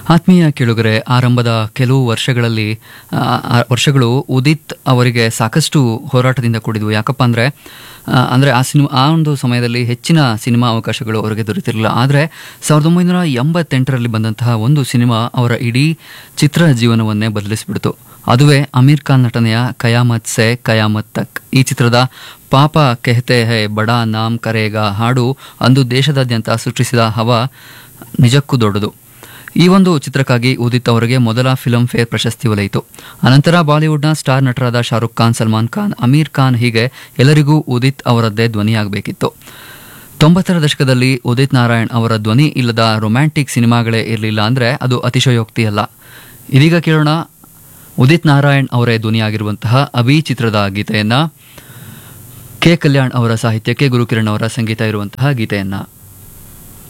ಆತ್ಮೀಯ ಕೇಳುಗರೆ ಆರಂಭದ ಕೆಲವು ವರ್ಷಗಳಲ್ಲಿ ಆ, ಆ ವರ್ಷಗಳು ಉದಿತ್ ಅವರಿಗೆ ಸಾಕಷ್ಟು ಹೋರಾಟದಿಂದ ಕೂಡಿದ್ವು ಯಾಕಪ್ಪ ಅಂದರೆ ಅಂದರೆ ಆ ಸಿನಿಮಾ ಆ ಒಂದು ಸಮಯದಲ್ಲಿ ಹೆಚ್ಚಿನ ಸಿನಿಮಾ ಅವಕಾಶಗಳು ಅವರಿಗೆ ದೊರೆತಿರಲಿಲ್ಲ ಆದರೆ ಸಾವಿರದ ಒಂಬೈನೂರ ಎಂಬತ್ತೆಂಟರಲ್ಲಿ ಬಂದಂತಹ ಒಂದು ಸಿನಿಮಾ ಅವರ ಇಡೀ ಚಿತ್ರ ಜೀವನವನ್ನೇ ಬದಲಿಸಿಬಿಡ್ತು ಅದುವೇ ಅಮೀರ್ ಖಾನ್ ನಟನೆಯ ಕಯಾಮತ್ ಸೆ ಕಯಾಮತ್ ತಕ್ ಈ ಚಿತ್ರದ ಪಾಪ ಕೆಹತೆ ಹೇ ಬಡಾ ನಾಮ್ ಕರೇಗ ಹಾಡು ಅಂದು ದೇಶದಾದ್ಯಂತ ಸೃಷ್ಟಿಸಿದ ಹವ ನಿಜಕ್ಕೂ ದೊಡ್ಡದು ಈ ಒಂದು ಚಿತ್ರಕ್ಕಾಗಿ ಉದಿತ್ ಅವರಿಗೆ ಮೊದಲ ಫಿಲ್ಮ್ ಫೇರ್ ಪ್ರಶಸ್ತಿ ಒಲಿಯಿತು ಅನಂತರ ಬಾಲಿವುಡ್ನ ಸ್ಟಾರ್ ನಟರಾದ ಶಾರುಖ್ ಖಾನ್ ಸಲ್ಮಾನ್ ಖಾನ್ ಅಮೀರ್ ಖಾನ್ ಹೀಗೆ ಎಲ್ಲರಿಗೂ ಉದಿತ್ ಅವರದ್ದೇ ಧ್ವನಿಯಾಗಬೇಕಿತ್ತು ತೊಂಬತ್ತರ ದಶಕದಲ್ಲಿ ಉದಿತ್ ನಾರಾಯಣ್ ಅವರ ಧ್ವನಿ ಇಲ್ಲದ ರೊಮ್ಯಾಂಟಿಕ್ ಸಿನಿಮಾಗಳೇ ಇರಲಿಲ್ಲ ಅಂದರೆ ಅದು ಅತಿಶಯೋಕ್ತಿ ಅಲ್ಲ ಇದೀಗ ಕೇಳೋಣ ಉದಿತ್ ನಾರಾಯಣ್ ಅವರೇ ಧ್ವನಿಯಾಗಿರುವಂತಹ ಅಭಿ ಚಿತ್ರದ ಗೀತೆಯನ್ನ ಕೆ ಕಲ್ಯಾಣ್ ಅವರ ಸಾಹಿತ್ಯಕ್ಕೆ ಗುರುಕಿರಣ್ ಅವರ ಸಂಗೀತ ಇರುವಂತಹ ಗೀತೆಯನ್ನ